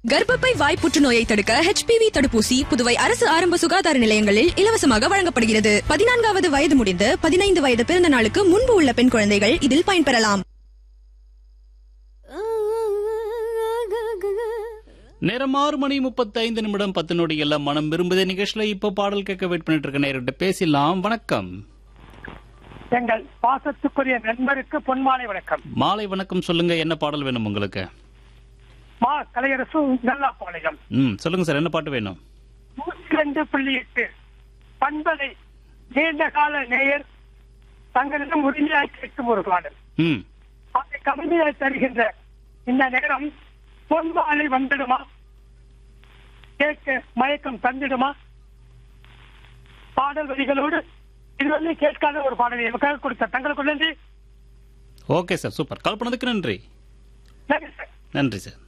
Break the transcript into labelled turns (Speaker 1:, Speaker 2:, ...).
Speaker 1: கர்ப்பப்பை வாய் புற்றுநோயை தடுக்க ஹெச்பிவி தடுப்பூசி புதுவை அரசு ஆரம்ப சுகாதார நிலையங்களில் இலவசமாக வழங்கப்படுகிறது பதினான்காவது வயது முடிந்து பதினைந்து வயது பிறந்த நாளுக்கு முன்பு உள்ள பெண் குழந்தைகள் இதில் பயன்பெறலாம்
Speaker 2: நேரம் ஆறு மணி முப்பத்தைந்து நிமிடம் பத்து நொடிகள்ல மனம் விரும்புதே நிகழ்ச்சியில இப்ப பாடல் கேட்க வெயிட் பண்ணிட்டு இருக்க நேரிட்ட பேசலாம் வணக்கம்
Speaker 3: எங்கள் பாசத்துக்குரிய நண்பருக்கு பொன்மாலை வணக்கம்
Speaker 2: மாலை வணக்கம் சொல்லுங்க என்ன பாடல் வேணும் உங்களுக்கு
Speaker 3: மா கலையரசு நல்லாப்பாளையம்
Speaker 2: ம் சொல்லுங்க சார் என்ன பாட்டு வேணும்
Speaker 3: நூற்றி ரெண்டு புள்ளி எட்டு பண்பலை நீண்ட கால நேயர் தங்களிடம் உரிமையாய் கேட்கும் ஒரு பாடல்
Speaker 2: ம்
Speaker 3: அதை கவிதையாய் தருகின்ற இந்த நேரம் பொன்மாலை வந்துடுமா கேட்க மயக்கம் தந்திடுமா பாடல் வரிகளோடு இதுவரை கேட்காத ஒரு பாடலை எனக்காக கொடுத்த தங்களுக்கு நன்றி
Speaker 2: ஓகே சார் சூப்பர் கால் பண்ணதுக்கு நன்றி
Speaker 3: நன்றி சார்
Speaker 2: நன்றி சார்